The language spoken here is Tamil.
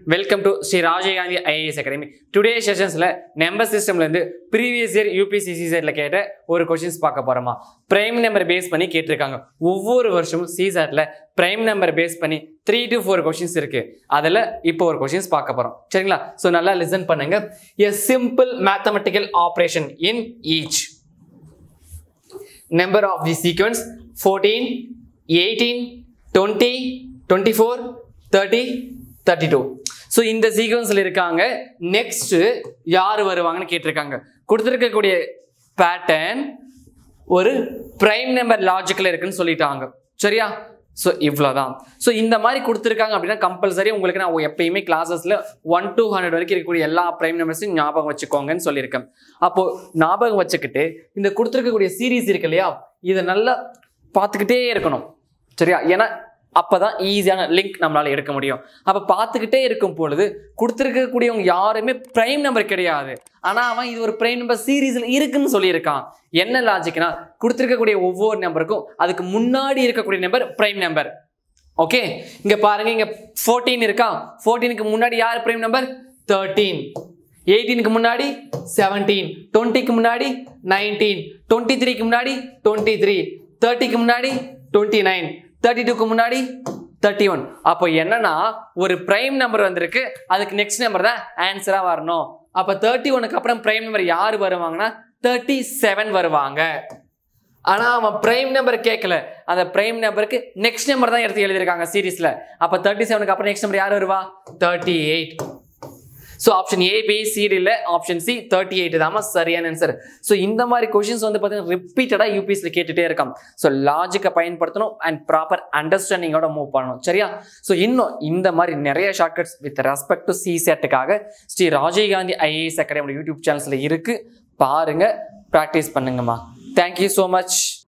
welcome to Shri Rajiv Gandhi IAS academy today செஷன்ஸில் நம்பர் சிஸ்டம்லேருந்து ப்ரீவியஸ் இயர் யூபிசிசி செட்டில் கேட்ட ஒரு கொஷின்ஸ் பார்க்க போகிறோமா பிரைம் நம்பர் பேஸ் பண்ணி கேட்டிருக்காங்க ஒவ்வொரு வருஷமும் சிசெட்டில் பிரைம் நம்பர் பேஸ் பண்ணி த்ரீ டு ஃபோர் கொஷின்ஸ் இருக்குது அதில் இப்போ ஒரு கொஷின்ஸ் பார்க்க போகிறோம் சரிங்களா ஸோ நல்லா லிசன் பண்ணுங்க a simple mathematical operation in each number of the sequence 14 18 20 24 30 32 so இந்த சீக்வன்ஸில் இருக்காங்க நெக்ஸ்ட் யார் வருவாங்கன்னு கேட்டிருக்காங்க கொடுத்துருக்கக்கூடிய பேட்டர்ன் ஒரு பிரைம் நம்பர் லாஜிக்கில் இருக்குன்னு சொல்லிட்டாங்க சரியா ஸோ இவ்வளோதான் ஸோ இந்த மாதிரி கொடுத்துருக்காங்க அப்படின்னா கம்பல்சரி உங்களுக்கு நான் எப்பயுமே கிளாஸஸில் ஒன் டூ ஹண்ட்ரட் வரைக்கும் இருக்கக்கூடிய எல்லா பிரைம் நம்பர்ஸையும் ஞாபகம் வச்சுக்கோங்கன்னு சொல்லியிருக்கேன் அப்போது ஞாபகம் வச்சுக்கிட்டு இந்த கொடுத்துருக்கக்கூடிய சீரீஸ் இருக்கு இல்லையா இதை நல்லா பார்த்துக்கிட்டே இருக்கணும் சரியா ஏன்னா அப்பதான் ஈஸியான லிங்க் நம்மளால எடுக்க முடியும் அப்ப பார்த்துக்கிட்டே இருக்கும் பொழுது கொடுத்துருக்கக்கூடியவங்க யாருமே பிரைம் நம்பர் கிடையாது ஆனா அவன் இது ஒரு பிரைம் நம்பர் சீரீஸ்ல இருக்குன்னு சொல்லியிருக்கான் என்ன லாஜிக்னா கொடுத்துருக்கக்கூடிய ஒவ்வொரு நம்பருக்கும் அதுக்கு முன்னாடி இருக்கக்கூடிய நம்பர் பிரைம் நம்பர் ஓகே இங்க பாருங்க இங்க ஃபோர்டீன் இருக்கா ஃபோர்டீனுக்கு முன்னாடி யார் பிரைம் நம்பர் தேர்ட்டீன் எயிட்டீனுக்கு முன்னாடி செவன்டீன் டுவெண்ட்டிக்கு முன்னாடி நைன்டீன் டுவெண்ட்டி த்ரீக்கு முன்னாடி டுவெண்ட்டி த்ரீ தேர்ட்டிக்கு முன்னாடி டுவெண்ட்டி நைன் தேர்ட்டி டூக்கு முன்னாடி தேர்ட்டி ஒன் அப்போ என்னன்னா ஒரு பிரைம் நம்பர் வந்திருக்கு அதுக்கு நெக்ஸ்ட் நம்பர் தான் ஆன்சரா வரணும் அப்போ தேர்ட்டி ஒனுக்கு அப்புறம் பிரைம் நம்பர் யார் வருவாங்கன்னா தேர்ட்டி செவன் வருவாங்க ஆனா அவன் பிரைம் நம்பர் கேட்கல அந்த பிரைம் நம்பருக்கு நெக்ஸ்ட் நம்பர் தான் எடுத்து எழுதியிருக்காங்க சீரீஸ்ல அப்ப தேர்ட்டி செவனுக்கு அப்புறம் நெக்ஸ்ட் நம்பர் யார் வருவா thirty eight so option A B இல்லை ஆப்ஷன் சி தேர்ட்டி எயிட் தாமா சரியான ஆன்சர் ஸோ இந்த மாதிரி கொஷின்ஸ் வந்து பார்த்தீங்கன்னா ரிப்பீட்டடாக யூபிஎஸ்ல கேட்டுட்டே இருக்கான் ஸோ லாஜிக்கை பயன்படுத்தணும் அண்ட் ப்ராப்பர் அண்டர்ஸ்டாண்டிங்கோட மூவ் பண்ணணும் சரியா ஸோ இன்னும் இந்த மாதிரி நிறைய shortcuts with respect to C செட்டுக்காக Shri Rajiv Gandhi IAS academy YouTube சேனல்ஸில் இருக்கு பாருங்க ப்ராக்டிஸ் பண்ணுங்கம்மா தேங்க்யூ ஸோ மச்